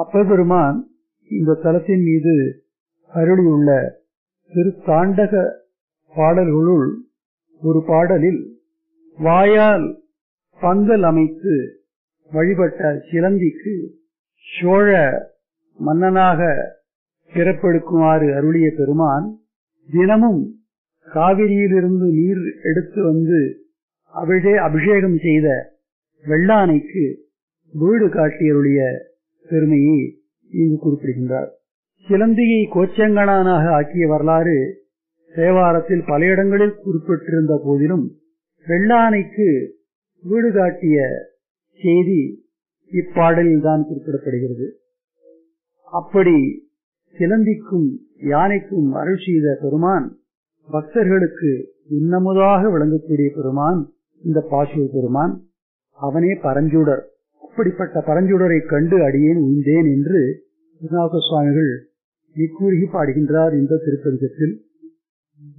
அப்பெருமான் இந்த தலத்தின் மீது அருளியுள்ள திரு தாண்டக பாடல்களுள் ஒரு பாடலில் வாயால் பந்தல் அமைத்து வழிபட்ட சிலந்திக்கு சோழ மன்னனாக பிறப்பெடுக்குமாறு அருளிய பெருமான் தினமும் காவிரியிலிருந்து நீர் எடுத்து வந்து அபிஷே அபிஷேகம் செய்த வெள்ளானைக்கு வீடு காட்டியருடைய பெருமையை இங்கு குறிப்பிடுகின்றார் சிலந்தியை கோச்சங்கனானாக ஆக்கிய வரலாறு தேவாரத்தில் பல இடங்களில் குறிப்பிட்டிருந்த போதிலும் வெள்ளானைக்கு வீடு காட்டிய செய்தி இப்பாடலில் தான் குறிப்பிடப்படுகிறது அப்படி சிலந்திக்கும் யானைக்கும் அருள் செய்த பெருமான் பக்தர்களுக்கு இன்னமுதாக விளங்கக்கூடிய பெருமான் இந்த பாசூர் பெருமான் அவனே பரஞ்சுடர் அப்படிப்பட்ட பரஞ்சுடரை கண்டு அடியேன் உய்ந்தேன் என்று திருநாவுக்க சுவாமிகள் இக்கூறுகி பாடுகின்றார் இந்த திருப்பதிகத்தில்